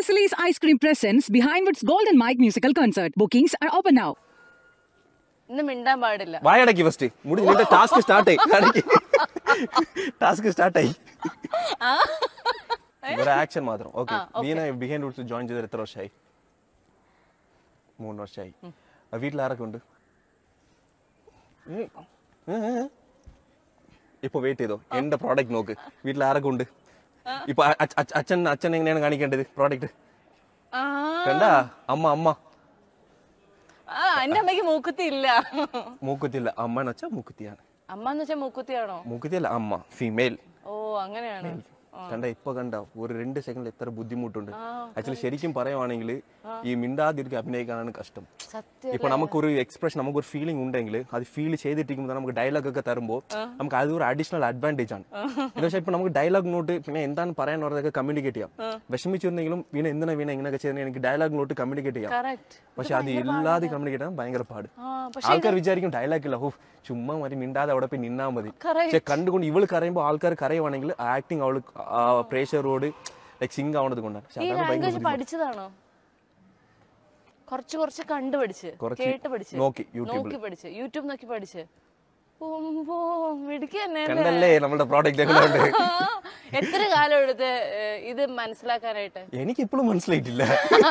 Merciless Ice Cream presents Behind Woods Golden Mike musical concert. Bookings are open now. ഇന്ന് മിണ്ടാൻ പാടില്ല വായടക്കി first മുടി നിന്റെ ടാസ്ക് സ്റ്റാർട്ട് ആയി ടാസ്ക് സ്റ്റാർട്ട് ആയി ഒരു ആക്ഷൻ മാത്രം okay Veena behind roots join ചെയ്തിട്ട് എത്ര വർഷമായി മൂന്ന് വർഷമായി ആ, വീട്ടിൽ ആരൊക്കെ ഉണ്ട് ഉം. ഉം, ഉം. ഇപ്പൊ വെയിറ്റ് ചെയ്തോ എന്റെ പ്രോഡക്റ്റ് നോക്ക് വീട്ടിൽ ആരൊക്കെ ഉണ്ട് ഇപ്പൊ അ- അച്ഛ- അച്ഛ- അച്ഛൻ അച്ഛൻ എങ്ങനെയാണ് കാണിക്കേണ്ടത് പ്രോഡക്റ്റ് ആ കണ്ടാ അമ്മ അമ്മ ആ എന്റെ അമ്മയ്ക്ക് മൂക്കുത്തി ഇല്ല മൂക്കുത്തില്ല അമ്മ എന്ന് വെച്ചാൽ മൂക്കുത്തിയാണ് അമ്മ എന്ന് വെച്ചാൽ മൂക്കുത്തിയാണോ മൂക്കുത്തിയല്ല അമ്മ ഫീമെയിൽ ഓ അങ്ങനെയാണ് കണ്ട ഇപ്പൊ കണ്ട ഒരു രണ്ട് സെക്കൻഡിൽ എത്ര ബുദ്ധിമുട്ടുണ്ട് ആക്ച്വലി ശരിക്കും പറയുവാണെങ്കിൽ ഈ മിണ്ടാതിരിക്കും അഭിനയിക്കാനാണ് കഷ്ടം സത്യം ഇപ്പൊ നമുക്കൊരു എക്സ്പ്രഷൻ നമുക്കൊരു ഫീലിംഗ് ഉണ്ടെങ്കിൽ അത് ഫീൽ ചെയ്തിട്ടിരിക്കുമ്പോൾ നമുക്ക് ഡയലോഗ് ഒക്കെ തരുമ്പോൾ നമുക്ക് അത് ഒരു അഡീഷണൽ അഡ്വാൻറ്റേജ് ആണ് എന്ന് വെച്ചാൽ ഇപ്പൊ നമുക്ക് ഡയലോഗ് നോട്ട് പിന്നെ എന്താണ് പറയാൻ പറഞ്ഞതൊക്കെ കമ്മ്യൂണിക്കേറ്റ് ചെയ്യാം വിഷമിച്ചിരുന്നെങ്കിലും വീണ എന്തിനാ വീണ ഇങ്ങനെയൊക്കെ ചെയ്യുന്നത് എനിക്ക് ഡയലോഗ് നോട്ട് കമ്മ്യൂണിക്കേറ്റ് ചെയ്യാം കറക്റ്റ് പക്ഷെ അത് ഇല്ലാതെ കമ്മ്യൂണിക്കേറ്റ് ചെയ്യാൻ ഭയങ്കര പാട് ആ പക്ഷെ ആൾക്കാർ വിചാരിക്കും ഡയലോഗ് ഇല്ല ഓ ചുമ്മാ മതി മിണ്ടാതെ അവിടെ പോയി നിന്നാ മതി Correct. പക്ഷെ കണ്ടുകൊണ്ട് ഇവള് കരയുമ്പോൾ ആൾക്കാർ കരയുവാണെങ്കിൽ ആക്ടിങ് അവള് പ്രേഷറോട് ലൈക് സിങ്ക് ആവണത് കൊണ്ടാണ് പക്ഷെ ഈ അതാണ് ഭയങ്കര ലാംഗ്വേജ് പഠിച്ചതാണോ കുറച്ച് കുറച്ച് കണ്ടു പഠിച്ച് കുറച്ച് കേട്ട് പഠിച്ച് നോക്കി യൂട്യൂബിൽ നോക്കി പഠിച്ച് യൂട്യൂബ് നോക്കി പഠിച്ച് ഓമ്പോ, മിടുക്കി തന്നെ അല്ലേ? കണ്ടല്ലേ നമ്മുടെ പ്രോഡക്റ്റ് എങ്ങനെ ഉണ്ട് ആ, എത്ര കാലം എടുത്ത് ഏ, ഇത് മനസ്സിലാക്കാനായിട്ട് എനിക്ക് ഇപ്പോഴും മനസ്സിലായിട്ടില്ല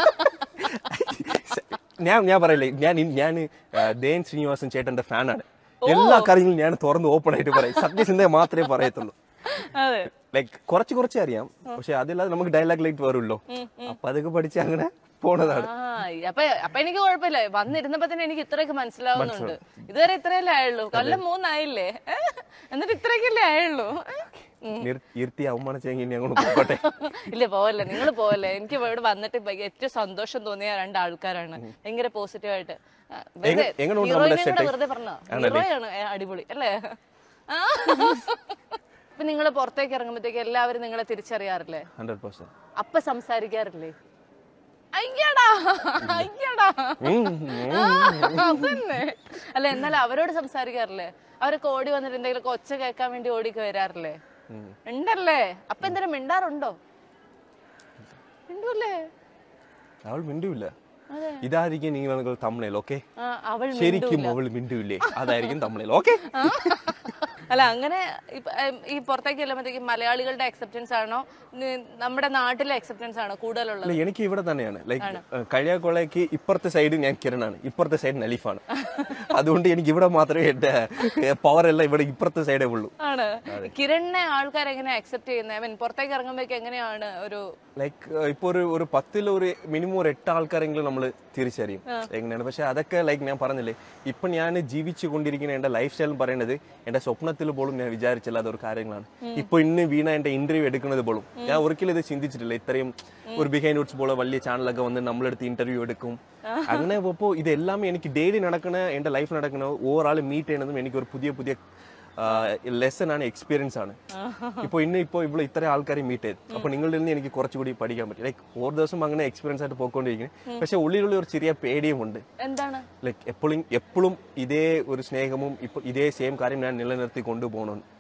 ഞാൻ ഞാൻ പറയില്ലേ ഞാൻ ഇ- ഞാൻ ആ, ദേൻ ശ്രീനിവാസൻ ചേട്ടന്റെ ഫാനാണ് എല്ലാ കാര്യങ്ങളും ഞാൻ തുറന്ന് ഓപ്പൺ ആയിട്ട് പറയും സത്യസന്ധത മാത്രമേ പറയത്തുള്ളൂ അതെ ലൈക്ക് കുറച്ച് കുറച്ച് അറിയാം പക്ഷെ അതില്ലാതെ നമുക്ക് ഡയലോഗ് ലൈറ്റ് വരുമല്ലോ അപ്പൊ അതൊക്കെ പഠിച്ച് അങ്ങനെ പോണതാണ് ആ അപ്പൊ അപ്പൊ എനിക്ക് കുഴപ്പമില്ല വന്നിരുന്നപ്പോ തന്നെ എനിക്ക് ഇത്രയൊക്കെ മനസ്സിലാവുന്നുണ്ട് ഇതുവരെ ഇത്രയല്ലേ ആയുള്ളൂ കൊല്ലം മൂന്നായില്ലേ ഏ? എന്നിട്ട് ഇത്രയൊക്കെയല്ലേ ആയുള്ളൂ ഏ? നിർ- ഇരുത്തി അവമാനിച്ചെങ്കിൽ ഇനി അങ്ങോട്ട് പോകട്ടെ ഇല്ല പോവല്ലേ നിങ്ങൾ പോവല്ലേ എനിക്ക് ഇവിടെ വന്നിട്ട് ഭയ- ഏറ്റവും സന്തോഷം തോന്നിയ രണ്ട് ആൾക്കാരാണ് ഭയങ്കര പോസിറ്റീവ് ആയിട്ട് ആ, വെറുതെ എങ്ങ- എങ്ങനെയുണ്ട് ഹീറോയിനെ നമ്മുടെ കൂടെ set? വെറുതെ പറഞ്ഞോ ആണല്ലേ? ഹീറോയാണ് ഏ, അടിപൊളി അല്ലേ ആ. ഇപ്പൊ നിങ്ങൾ പുറത്തേക്ക് ഇറങ്ങുമ്പോഴത്തേക്ക് എല്ലാവരും നിങ്ങളെ തിരിച്ചറിയാറില്ലേ ഹൺഡ്രഡ് പെർസെന്റ് അപ്പൊ സംസാരിക്കാറില്ലേ അയ്യടാ അയ്യടാ അതന്നെ അല്ല എന്നാൽ അവരോട് സംസാരിക്കാറില്ലേ അവരൊക്കെ ഓടി വന്നിട്ട് എന്തെങ്കിലും ഒച്ച കേൾക്കാൻ വേണ്ടി ഓടിക്ക് വരാറില്ലേ ഉണ്ടല്ലേ അപ്പൊ എന്തിനാ മിണ്ടാറുണ്ടോ മിണ്ടൂല്ലേ അവൾ മിണ്ടൂല്ല ഇതായിരിക്കും നിങ്ങൾ തമിഴിൽ ഓക്കെ ആ, അവൾ ശരിക്കും അവൾ മിണ്ടൂല്ലേ അതായിരിക്കും തമിഴിൽ ഓക്കെ അല്ല അങ്ങനെ ഇപ്പ- ഏം, ഈ പുറത്തേക്ക് ചെല്ലുമ്പോഴത്തേക്കും മലയാളികളുടെ അക്സെപ്റ്റൻസ് ആണോ നി- നമ്മുടെ നാട്ടിലെ അക്സെപ്റ്റൻസ് ആണോ കൂടുതലുള്ളത് അല്ല എനിക്ക് ഇവിടെ തന്നെയാണ് ലൈക്ക് കഴിയാക്കൊളയ്ക്ക് ഇപ്പുറത്തെ സൈഡ് ഞാൻ കിരണാണ് ഇപ്പുറത്തെ സൈഡ് നലീഫാണ് അതുകൊണ്ട് എനിക്ക് ഇവിടെ മാത്രമേ എന്റെ പവർ എല്ലാം ഇവിടെ ഇപ്പുറത്തെ സൈഡേ ഉള്ളൂ ആണ് കിരണിനെ ആൾക്കാർ എങ്ങനെ അക്സെപ്റ്റ് ചെയ്യുന്നത് ഐ മീൻ പുറത്തേക്ക് ഇറങ്ങുമ്പോഴേക്ക് എങ്ങനെയാണ് ഒരു ലൈക്ക് ഇപ്പൊ ഒരു ഒരു പത്തിൽ ഒരു മിനിമം ഒരു എട്ട് ആൾക്കാരെങ്കിലും നമ്മൾ തിരിച്ചറിയും എങ്ങനെയാണ് പക്ഷെ അതൊക്കെ ലൈക്ക് ഞാൻ പറഞ്ഞില്ലേ ഇപ്പൊ ഞാൻ ജീവിച്ചു കൊണ്ടിരിക്കുന്ന എന്റെ ലൈഫ് സ്റ്റൈൽ പറയുന്നത് എന്റെ സ്വപ്നത്തിൽ പോലും ഞാൻ വിചാരിച്ചില്ലാത്ത ഒരു കാര്യങ്ങളാണ് ഇപ്പൊ ഇന്ന് വീണ എന്റെ ഇന്റർവ്യൂ എടുക്കുന്നത് പോലും ഞാൻ ഒരിക്കലും ഇത് ചിന്തിച്ചിട്ടില്ല ഇത്രയും ഒരു ബിഹൈൻഡ് വുഡ്സ് പോലെ വലിയ ചാനലൊക്കെ വന്ന് നമ്മളെടുത്ത് ഇന്റർവ്യൂ എടുക്കും അങ്ങനെ ഇപ്പോ ഇതെല്ലാം എനിക്ക് ഡെയിലി നടക്കുന്ന എന്റെ ലൈഫ് നടക്കുന്ന ഓവറാൾ മീറ്റ് ചെയ്യുന്നതും എനിക്ക് ഒരു പുതിയ പുതിയ ലെസൺ ആണ് എക്സ്പീരിയൻസ് ആണ് ഇപ്പൊ ഇന്ന് ഇപ്പൊ ഇവിടെ ഇത്ര ആൾക്കാരെ മീറ്റ് ചെയ്ത് അപ്പൊ നിങ്ങളിൽ നിന്ന് എനിക്ക് കുറച്ചുകൂടി പഠിക്കാൻ പറ്റും ലൈക്ക് ഓരോ ദിവസം അങ്ങനെ എക്സ്പീരിയൻസ് ആയിട്ട് പോയിക്കൊണ്ടിരിക്കുന്നത് പക്ഷെ ഉള്ളിലുള്ള ഒരു ചെറിയ പേടിയും ഉണ്ട് എന്താണ് ലൈക്ക് എപ്പോഴും എപ്പോഴും ഇതേ ഒരു സ്നേഹവും ഇപ്പൊ ഇതേ സെയിം കാര്യം ഞാൻ നിലനിർത്തി കൊണ്ടുപോകണം